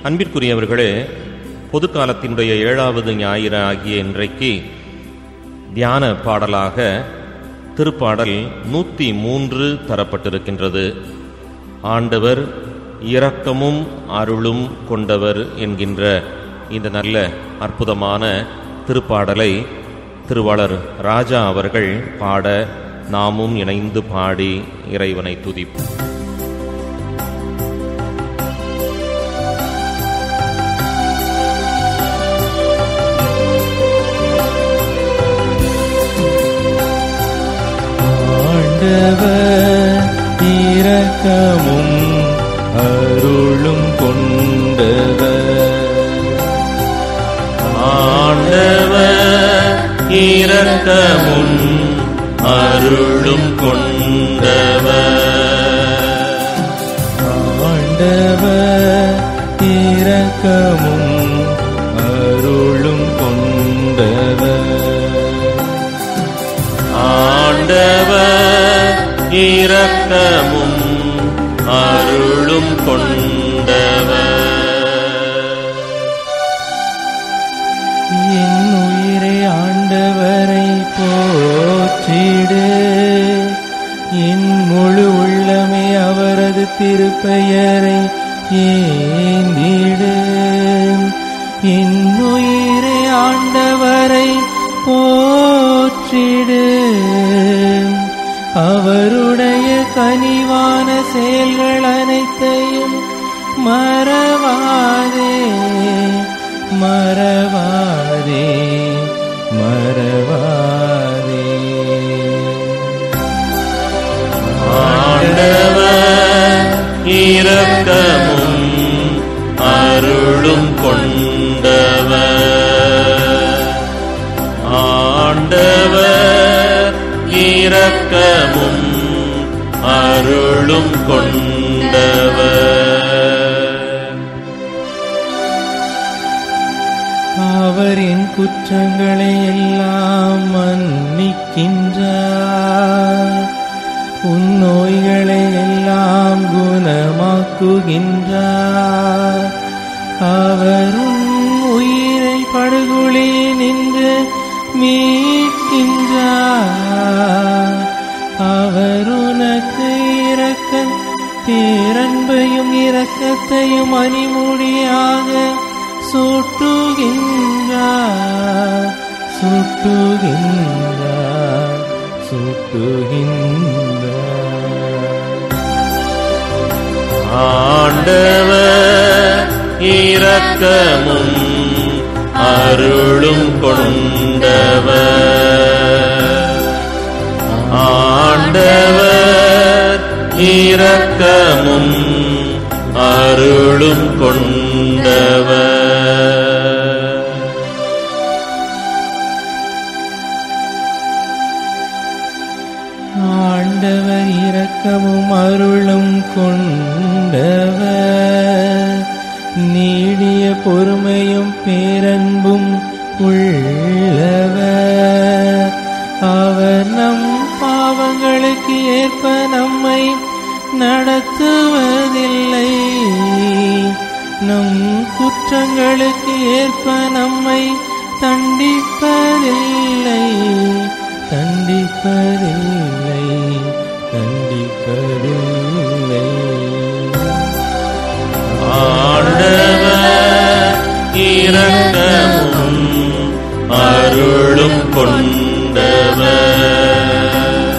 அன்பிற்குரியவர்களே பொது காலத்தினுடைய ஏழாவது ஞாயிறு ஆகிய இன்றைக்கு தியான பாடலாக திருப்பாடல் நூற்றி மூன்று தரப்பட்டிருக்கின்றது ஆண்டவர் இரக்கமும் அருளும் கொண்டவர் என்கின்ற இந்த நல்ல அற்புதமான திருப்பாடலை திருவாளர் ராஜா அவர்கள் பாட நாமும் இணைந்து பாடி இறைவனை துதிப்போம் ஆண்டவர் இரக்கமும் அருளும் கொண்டவர் ஆண்டவர் இரக்கமும் அருளும் கொண்டவர் ஆண்டவர் இரக்கமும் அருளும் கொண்டவர் ஆண்டவர் இரக்கமும் அருளும் கொண்டவர் என் உயிரை ஆண்டவரை போற்றிடு என் முழு உள்ளமே அவரது திருப்பெயரை ஏந்திடு என் உயிரை ஆண்டவரை போற்றிடு அவருடைய கனிவான செயல்கள் அனைத்தையும் மறவாதே மறவாதே மறவாதே ஆண்டவர் இரக்கமும் அருளும் கொண்டவர் ஆண்டவர் இரக்கமும் அருளும் கொண்டவர் அவர் என் குற்றங்களை எல்லாம் மன்னிக்கின்றார் உன் நோய்களை எல்லாம் குணமாக்குகின்றார் அவர் உன் உயிரை படுகொலி நின்று மீட்கின்றார் அவர் உனக்கு இரக்க பேரன்பையும் இரக்கத்தையும் அணிமுடியாக சூட்டுகின்றார் சூட்டுகின்றார் சூட்டுகின்றார் ஆண்டவர் இரக்கமும் அருளும் கொண்டவர் ஆண்டவர் இரக்கமும் அருளும் கொண்டவர் ஆண்டவர் இரக்கமும் அருளும் கொண்டவர் நீடிய பொறுமையும் பேரன்பும் உள்ளவர் அவர் நம் பாவங்களுக்கு ஏற்ப நம்மை நடத்துவதில்லை நம் குற்றங்களுக்கு ஏற்ப நம்மை தண்டிப்பதில்லை தண்டிப்பதில்லை தண்டிப்பதில்லை ஆண்டவர் இரக்கமும் அருளும் கொண்டவர்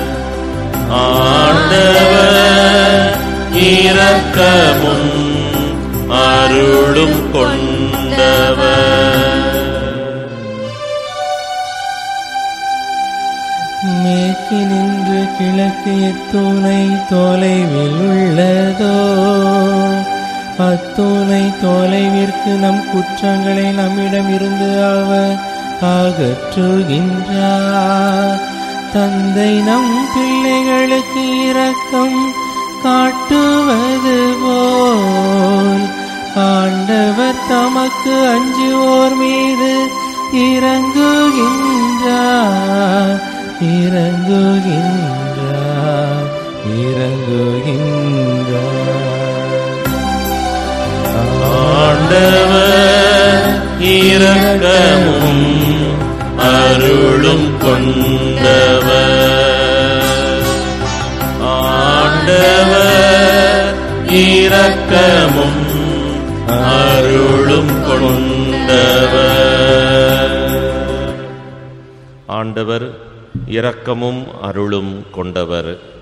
ஆண்டவர் இரக்கமும் அருளும் கொண்டவர் மேற்கு நின்று கிழக்கு எத்துணை தொலைவில் உள்ளதோ அத்துணை தொலைவிற்கு நம் குற்றங்களை நம்மிடமிருந்து அவர் அகற்றுகின்றார் தந்தை நம் பிள்ளைகளுக்கு இரக்கம் காட்டுவது போல் ஆண்டவர் தமக்கு அஞ்சுவோர் மீது இறங்குகின்றார் இறங்குகின்றார் இறங்குகின்றார் ஆண்ட இரக்கமும் அருளும் கொண்டவர் ஆண்டவர் இரக்கமும் அருளும் கொண்டவர் ஆண்டவர் இரக்கமும் அருளும் கொண்டவர்